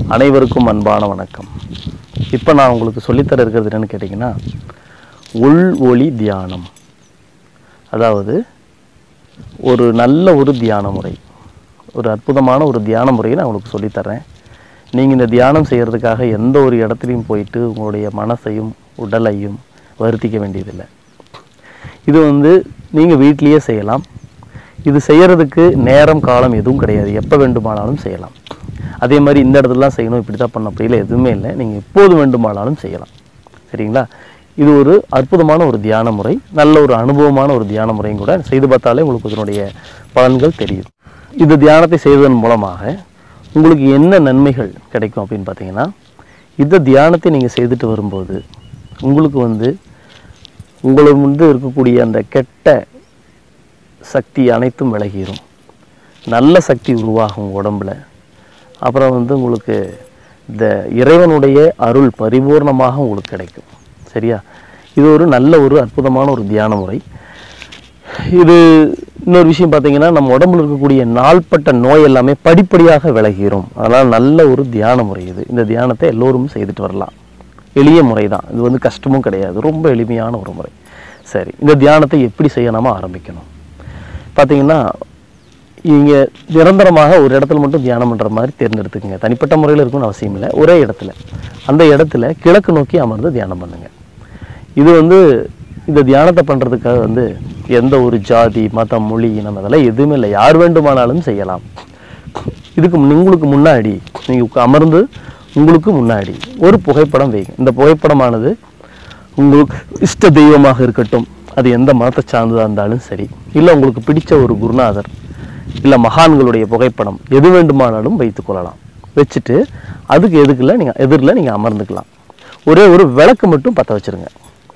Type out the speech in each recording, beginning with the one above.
அனைவருக்கும் அன்பான வணக்கம் இப்போ நான் உங்களுக்கு சொல்லித்தர இருக்கிறது என்னன்னு கேட்டிங்கன்னா உள் ஒளி தியானம் அதாவது ஒரு நல்ல ஒரு தியான முறை ஒரு அற்புதமான ஒரு தியான முறையை நான் உங்களுக்கு சொல்லித்தரேன் நீங்கள் இந்த தியானம் செய்கிறதுக்காக எந்த ஒரு இடத்துலையும் போயிட்டு உங்களுடைய மனசையும் உடலையும் வருத்திக்க வேண்டியதில்லை இது வந்து நீங்கள் வீட்டிலேயே செய்யலாம் இது செய்யறதுக்கு நேரம் காலம் எதுவும் கிடையாது எப்போ வேண்டுமானாலும் செய்யலாம் அதே மாதிரி இந்த இடத்துலலாம் செய்யணும் இப்படி தான் பண்ண அப்படிலாம் எதுவுமே இல்லை நீங்கள் எப்போது வேண்டுமானாலும் செய்யலாம் சரிங்களா இது ஒரு அற்புதமான ஒரு தியான முறை நல்ல ஒரு அனுபவமான ஒரு தியான முறையும் கூட செய்து பார்த்தாலே உங்களுக்கு இதனுடைய பலன்கள் தெரியும் இந்த தியானத்தை செய்வதன் மூலமாக உங்களுக்கு என்ன நன்மைகள் கிடைக்கும் அப்படின்னு பார்த்தீங்கன்னா இந்த தியானத்தை நீங்கள் செய்துட்டு வரும்போது உங்களுக்கு வந்து உங்களை வந்து இருக்கக்கூடிய அந்த கெட்ட சக்தி அனைத்தும் விலகிரும் நல்ல சக்தி உருவாகும் உங்க உடம்புல அப்புறம் வந்து உங்களுக்கு இந்த இறைவனுடைய அருள் பரிபூர்ணமாக உங்களுக்கு கிடைக்கும் சரியா இது ஒரு நல்ல ஒரு அற்புதமான ஒரு தியான முறை இது இன்னொரு விஷயம் பார்த்தீங்கன்னா நம்ம உடம்புல இருக்கக்கூடிய நாள்பட்ட நோய் எல்லாமே படிப்படியாக விலகிரும் அதனால் நல்ல ஒரு தியான முறை இது இந்த தியானத்தை எல்லோரும் செய்துட்டு வரலாம் எளிய முறை தான் இது வந்து கஷ்டமும் கிடையாது ரொம்ப எளிமையான ஒரு முறை சரி இந்த தியானத்தை எப்படி செய்யணுமா ஆரம்பிக்கணும் பார்த்தீங்கன்னா இங்கே நிரந்தரமாக ஒரு இடத்துல மட்டும் தியானம் பண்ணுற மாதிரி தேர்ந்தெடுத்துக்கங்க தனிப்பட்ட முறையில் இருக்கும்னு அவசியம் இல்லை ஒரே இடத்துல அந்த இடத்துல கிழக்கு நோக்கி அமர்ந்து தியானம் பண்ணுங்க இது வந்து இந்த தியானத்தை பண்ணுறதுக்காக வந்து எந்த ஒரு ஜாதி மதம் மொழி இனம் அதெல்லாம் எதுவுமே இல்லை யார் வேண்டுமானாலும் செய்யலாம் இதுக்கு முன்- உங்களுக்கு முன்னாடி நீங்கள் அமர்ந்து உங்களுக்கு முன்னாடி ஒரு புகைப்படம் வைங்க இந்த புகைப்படமானது உங்களுக்கு இஷ்ட தெய்வமாக இருக்கட்டும் அது எந்த மதத்தை சார்ந்ததாக இருந்தாலும் சரி இல்லை உங்களுக்கு பிடிச்ச ஒரு குருநாதர் இல்லை மகான்களுடைய புகைப்படம் எது வேண்டுமானாலும் வைத்துக் கொள்ளலாம் வச்சுட்டு அதுக்கு எதுக்குல நீங்கள் எதிரில் நீங்கள் அமர்ந்துக்கலாம் ஒரே ஒரு விளக்கு மட்டும் பற்ற வச்சிருங்க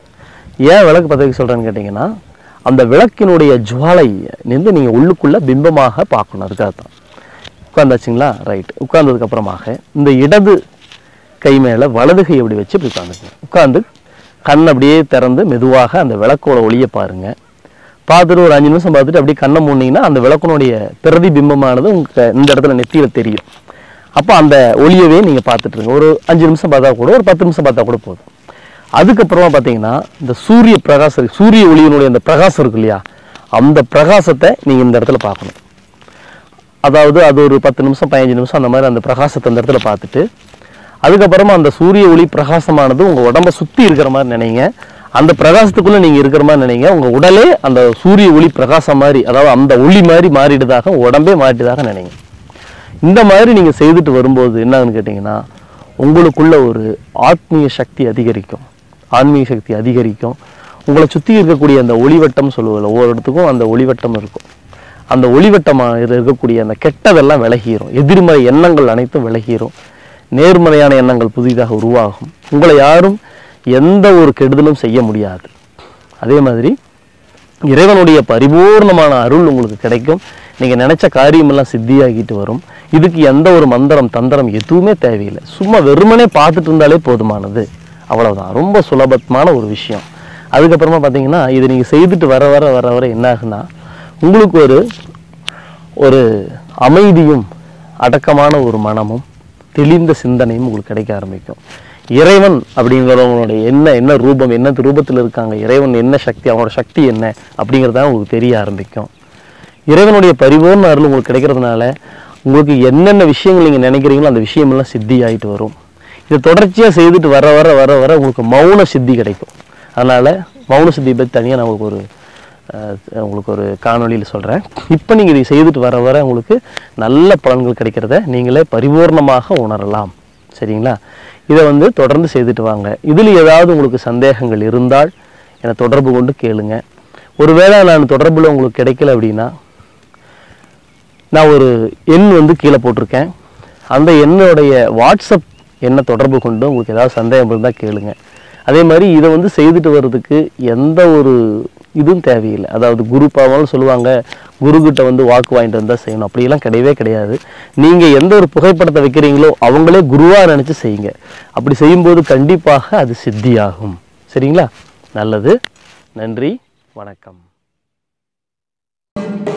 ஏன் விளக்கு பற்ற வைக்க சொல்கிறேன்னு கேட்டிங்கன்னா அந்த விளக்கினுடைய ஜுவாலை நின்று நீங்கள் உள்ளுக்குள்ளே பிம்பமாக பார்க்கணும் அதுக்காக தான் உட்காந்தாச்சுங்களா ரைட் உட்கார்ந்ததுக்கு அப்புறமாக இந்த இடது கை மேலே வலது கை அப்படி வச்சு இப்படி உட்காந்துக்குங்க உட்காந்து கண் அப்படியே திறந்து மெதுவாக அந்த விளக்கோட ஒளியை பாருங்க பார்த்துட்டு ஒரு அஞ்சு நிமிஷம் பார்த்துட்டு அப்படியே கண்ணை மூடினீங்கன்னா அந்த விளக்கினுடைய பிரதிபிம்பமானது உங்க இந்த இடத்துல நெத்தியில தெரியும் அப்போ அந்த ஒளியவே நீங்கள் பார்த்துட்டு இருங்க ஒரு அஞ்சு நிமிஷம் பார்த்தா கூட ஒரு பத்து நிமிஷம் பார்த்தா கூட போதும் அதுக்கப்புறமா பார்த்தீங்கன்னா இந்த சூரிய பிரகாசம் சூரிய ஒளியினுடைய அந்த பிரகாசம் இருக்கு இல்லையா அந்த பிரகாசத்தை நீங்கள் இந்த இடத்துல பார்க்கணும் அதாவது அது ஒரு பத்து நிமிஷம் பதினஞ்சு நிமிஷம் அந்த மாதிரி அந்த பிரகாசத்தை அந்த இடத்துல பார்த்துட்டு அதுக்கப்புறமா அந்த சூரிய ஒளி பிரகாசமானது உங்கள் உடம்ப சுற்றி இருக்கிற மாதிரி நினைங்க அந்த பிரகாசத்துக்குள்ளே நீங்கள் இருக்கிற மாதிரி நினைங்க உங்கள் உடலே அந்த சூரிய ஒளி பிரகாசம் மாதிரி அதாவது அந்த ஒளி மாதிரி மாறிடுதாக உங்க உடம்பே மாறிடுதாக நினைங்க இந்த மாதிரி நீங்கள் செய்துட்டு வரும்போது என்னன்னு கேட்டிங்கன்னா உங்களுக்குள்ள ஒரு ஆத்மீய சக்தி அதிகரிக்கும் ஆன்மீக சக்தி அதிகரிக்கும் உங்களை சுற்றி இருக்கக்கூடிய அந்த ஒளிவட்டம் சொல்லுவோம்ல ஒவ்வொரு இடத்துக்கும் அந்த ஒளிவட்டம் இருக்கும் அந்த ஒளிவட்டமாக இருக்கக்கூடிய அந்த கெட்டதெல்லாம் விலகிரும் எதிர்மறை எண்ணங்கள் அனைத்தும் விலகிரும் நேர்மறையான எண்ணங்கள் புதிதாக உருவாகும் உங்களை யாரும் எந்த ஒரு கெடுதலும் செய்ய முடியாது அதே மாதிரி இறைவனுடைய பரிபூர்ணமான அருள் உங்களுக்கு கிடைக்கும் நீங்கள் நினைச்ச காரியமெல்லாம் சித்தியாகிட்டு வரும் இதுக்கு எந்த ஒரு மந்திரம் தந்திரம் எதுவுமே தேவையில்லை சும்மா வெறுமனே பார்த்துட்டு இருந்தாலே போதுமானது அவ்வளவுதான் ரொம்ப சுலபமான ஒரு விஷயம் அதுக்கப்புறமா பார்த்தீங்கன்னா இதை நீங்கள் செய்துட்டு வர வர வர வர என்ன ஆகுன்னா உங்களுக்கு ஒரு ஒரு அமைதியும் அடக்கமான ஒரு மனமும் தெளிந்த சிந்தனையும் உங்களுக்கு கிடைக்க ஆரம்பிக்கும் இறைவன் அப்படிங்கிறவங்களுடைய என்ன என்ன ரூபம் என்ன ரூபத்தில் இருக்காங்க இறைவன் என்ன சக்தி அவனோட சக்தி என்ன அப்படிங்கிறத உங்களுக்கு தெரிய ஆரம்பிக்கும் இறைவனுடைய பரிபூர்ண அருள் உங்களுக்கு கிடைக்கிறதுனால உங்களுக்கு என்னென்ன விஷயங்கள் நீங்கள் நினைக்கிறீங்களோ அந்த விஷயமெல்லாம் சித்தி ஆகிட்டு வரும் இதை தொடர்ச்சியாக செய்துட்டு வர வர வர வர உங்களுக்கு மௌன சித்தி கிடைக்கும் அதனால் மௌன சித்தி பற்றி தனியாக நான் உங்களுக்கு ஒரு அஹ், உங்களுக்கு ஒரு காணொளியில் சொல்கிறேன் இப்போ நீங்கள் இதை செய்துட்டு வர வர உங்களுக்கு நல்ல பலன்கள் கிடைக்கிறத நீங்களே பரிபூர்ணமாக உணரலாம் சரிங்களா இதை வந்து தொடர்ந்து செய்துட்டு வாங்க இதில் ஏதாவது உங்களுக்கு சந்தேகங்கள் இருந்தால் என்னை தொடர்பு கொண்டு கேளுங்க ஒருவேளை நான் தொடர்பில் உங்களுக்கு கிடைக்கல அப்படின்னா நான் ஒரு எண் வந்து கீழே போட்டிருக்கேன் அந்த எண்ணுடைய வாட்ஸ்அப் எண்ணை தொடர்பு கொண்டு உங்களுக்கு ஏதாவது சந்தேகம் இருந்தால் கேளுங்க அதே மாதிரி இதை வந்து செய்துட்டு வர்றதுக்கு எந்த ஒரு இதுவும் தேவையில்லை அதாவது குரு பாவம்னு சொல்லுவாங்க குருக்கிட்ட வந்து வாக்கு வாங்கிட்டு வந்தால் செய்யணும் அப்படியெல்லாம் கிடையவே கிடையாது நீங்கள் எந்த ஒரு புகைப்படத்தை வைக்கிறீங்களோ அவங்களே குருவாக நினச்சி செய்யுங்க அப்படி செய்யும்போது கண்டிப்பாக அது சித்தியாகும் சரிங்களா நல்லது நன்றி வணக்கம்